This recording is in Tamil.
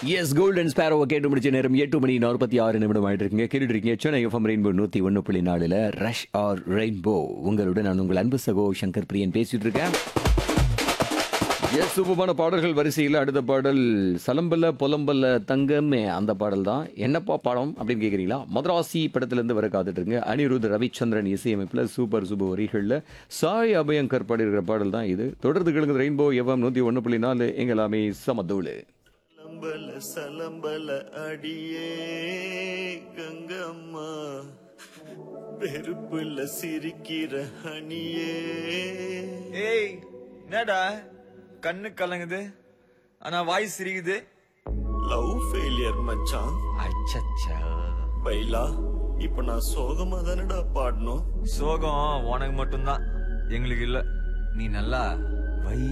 எஸ் கோல்டன் ஸ்பேரோவை கேட்டு முடிச்ச நேரம் எட்டு மணி நாற்பத்தி ஆறு நிமிடம் ஆயிட்டு இருக்கீங்க கேட்டுட்டு இருக்கீங்க சென்னை எஃப்எம் ரெயின்போ நூத்தி ஒன்று புள்ளி நாலுல ரஷ் ஆர் ரெயின்போ உங்களுடன் நான் உங்கள் அன்பு சகோ சங்கர் பிரியன் பேசிட்டு இருக்கேன் எஸ் சூப்பமான பாடல்கள் வரிசையில் அடுத்த பாடல் சலம்பல்ல பொலம்பல்ல தங்கமே அந்த பாடல் தான் என்னப்பா பாடம் அப்படின்னு கேட்குறீங்களா மதராசி படத்திலிருந்து வர காத்துட்டு இருங்க அனிருத் ரவிச்சந்திரன் இசையமைப்பில் சூப்பர் சூப்பர் வரிகளில் சாய் அபயங்கர் பாடியிருக்கிற பாடல் தான் இது தொடர்ந்து கிழங்கு ரெயின்போ எஃப்எம் நூற்றி ஒன்று புள்ளி நாலு எங்களாமே சமதூளு சலம்பல சலம்பல அடியே கங்கம்மா வெறுப்புல சிரிக்கிற ஹனியே ஏய் என்னடா கண்ணு கலங்குது ஆனா வாய் சிரிக்குது லவ் ஃபெயிலியர் மச்சான் அச்சச்சா பைலா இப்ப நான் சோகமா தானடா பாடணும் சோகம் உனக்கு மட்டும்தான் எங்களுக்கு இல்ல நீ நல்லா வை